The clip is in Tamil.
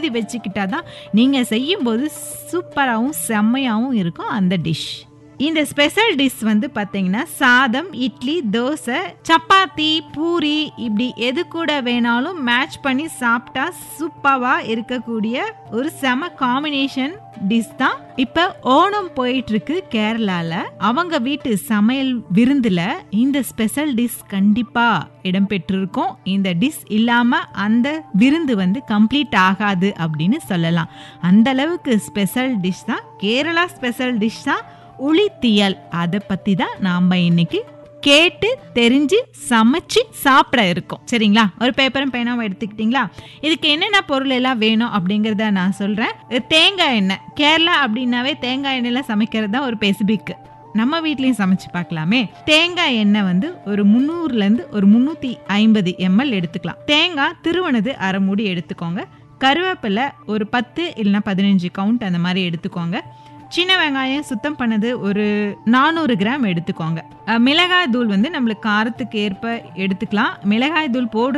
தெரிஞ்சு வச்சுக்கிட்டா தான் நீங்கள் செய்யும்போது சூப்பராகவும் செம்மையாகவும் இருக்கும் அந்த டிஷ் இந்த ஸ்பெஷல் டிஷ் வந்து பார்த்தீங்கன்னா சாதம் இட்லி தோசை சப்பாத்தி பூரி இப்படி எது கூட வேணாலும் மேட்ச் பண்ணி சாப்பிட்டா சூப்பராக இருக்கக்கூடிய ஒரு செம காம்பினேஷன் டிஷ் தான் இப்போ ஓணம் போயிட்டு இருக்கு கேரளால அவங்க வீட்டு சமையல் விருந்துல இந்த ஸ்பெஷல் டிஷ் கண்டிப்பா இடம்பெற்றிருக்கும் இந்த டிஷ் இல்லாம அந்த விருந்து வந்து கம்ப்ளீட் ஆகாது அப்படின்னு சொல்லலாம் அந்த அளவுக்கு ஸ்பெஷல் டிஷ் தான் கேரளா ஸ்பெஷல் டிஷ் தான் உளித்தியல் அதை பத்தி தான் நாம இன்னைக்கு கேட்டு தெரிஞ்சு சமைச்சு சாப்பிட இருக்கோம் சரிங்களா ஒரு பேப்பரும் பேனாவும் எடுத்துக்கிட்டீங்களா இதுக்கு என்னென்ன பொருள் எல்லாம் வேணும் அப்படிங்கிறத நான் சொல்கிறேன் தேங்காய் எண்ணெய் கேரளா அப்படின்னாவே தேங்காய் எண்ணெயில் சமைக்கிறது தான் ஒரு பெசிபிக் நம்ம வீட்லேயும் சமைச்சு பார்க்கலாமே தேங்காய் எண்ணெய் வந்து ஒரு முந்நூறுலேருந்து ஒரு முந்நூற்றி ஐம்பது எம்எல் எடுத்துக்கலாம் தேங்காய் திருவனது அரை மூடி எடுத்துக்கோங்க கருவேப்பிலை ஒரு பத்து இல்லைன்னா பதினஞ்சு கவுண்ட் அந்த மாதிரி எடுத்துக்கோங்க சின்ன வெங்காயம் சுத்தம் பண்ணது ஒரு நானூறு கிராம் எடுத்துக்கோங்க அஹ் மிளகாய் தூள் வந்து நம்மளுக்கு காரத்துக்கு ஏற்ப எடுத்துக்கலாம் மிளகாய் தூள் போடுற